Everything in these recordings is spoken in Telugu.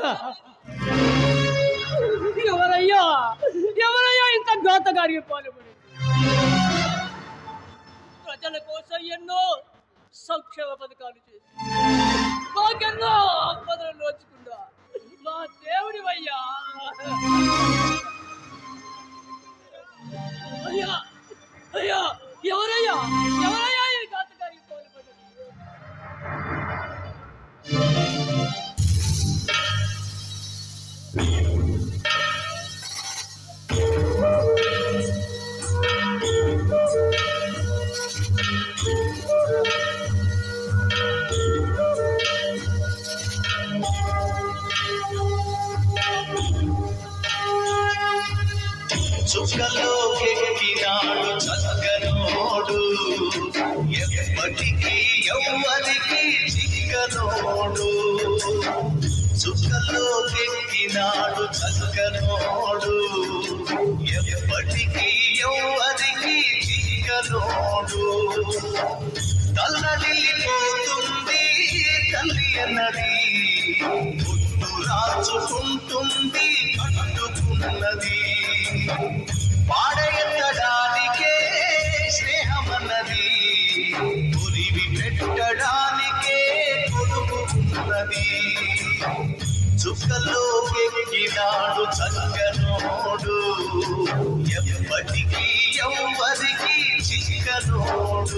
ఎవరయ్యా ఎవరయ్యా ఇంత ఘాతకారికి పాల్పడి ప్రజల కోసం ఎన్నో సంక్షేమ పథకాలు చేసి మాకెన్నో ఆపదలు నోచుకుందా మా దేవుడివయ్యా అయ్యా అయ్యా ఎవరయ్యా ఎవరయ్యా ఈ ఘాతకారికి పాల్పడి చుక్కలోకెక్కినాడు చక్కనోడు ఎప్పటికీ ఎవ్వరికి చిక్కనోడు చుక్కలోకెక్కినాడు చక్కనోడు ఎప్పటికీ ఎవ్వరికి చిక్కనోడు తల్లడిల్లిపోతుంది తల్లి అన్నది పుట్టు రాచుకుంటుంది కట్టుకున్నది పాడెత్తడానికే స్నేహమన్నది పురివి పెట్టడానికే కొడుకు ఉన్నది చుక్కలోకెక్కినాడు చక్కనోడు ఎప్పటికీ ఎవ్వరికి చిక్కనోడు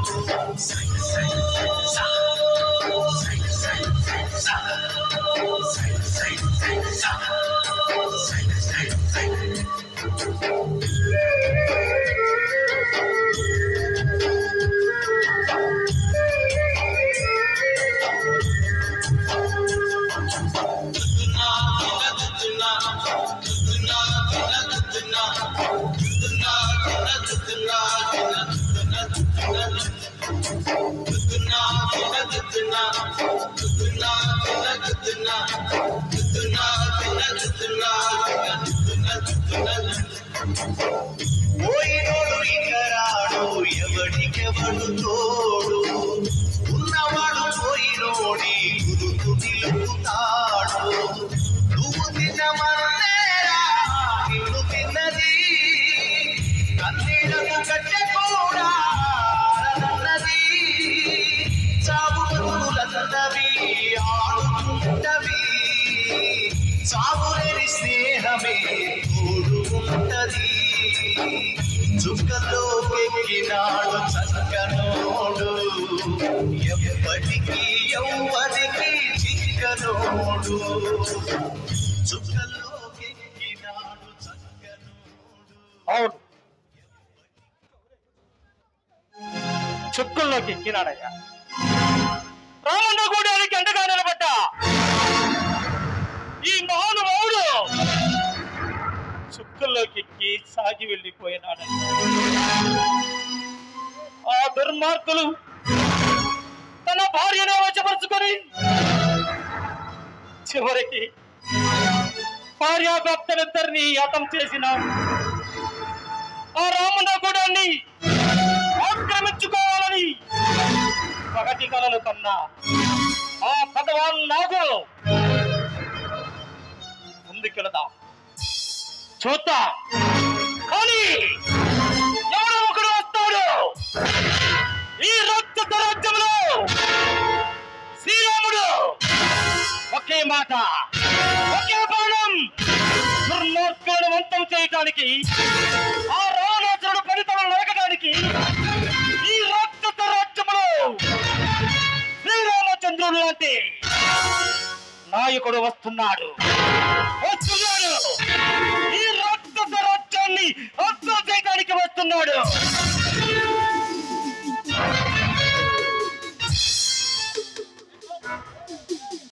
పోయినోడు ఇకరాడు ఎవడికెవడు తోడు ఉన్నవాడు పోయినోడి గురుకు నిలుపుతాడు నువ్వు తినమన్నేరా నిన్ను తిన్నది కన్నీళ్లకు కట్టె కూడా ఆరదన్నది చావు బతుకులన్నవి ఆడుకుంటవి సాగులేని స్నేహమే తోడు ఉంటది చుక్కలోకెక్కినాడు చక్కనోడు ఎప్పటికీ ఎవ్వరికి చిక్కనోడు చుక్కలోకెక్కినాడు చక్కనోడు అవును చుక్కుల్లోకి ఎక్కినాడయ్యా రామన్న గూడానికి అండగా నిలబడ్డ ఈ మహానుభావుడు చుక్కుల్లోకి ఎక్కి సాగి వెళ్ళిపోయినాడు ఆ దుర్మార్గులు తన భార్యనే వశపరుచుకొని చివరికి భార్యాభక్తులిద్దరిని హతం చేసిన ఆ రామన్న గూడాన్ని ఆక్రమించుకోవాలని పగటి కలలు కన్నా ఆ భగవాన్ నాకు ముందుకెళదాం చూద్దాం కానీ ఎవడో ఒకడు వస్తాడు ఈ రక్త రాజ్యంలో శ్రీరాముడు ఒకే మాట ఒకే బాణం దుర్మార్గులను అంతం చేయటానికి ఆ రావణాసురుడు ఫలితాలను నరకడానికి ఈ రక్త రాజ్యములో శ్రీరామచంద్రుడు లాంటి నాయకుడు వస్తున్నాడు వస్తున్నాడు ఈ రక్త రాజ్యాన్ని అంతం చేయడానికి వస్తున్నాడు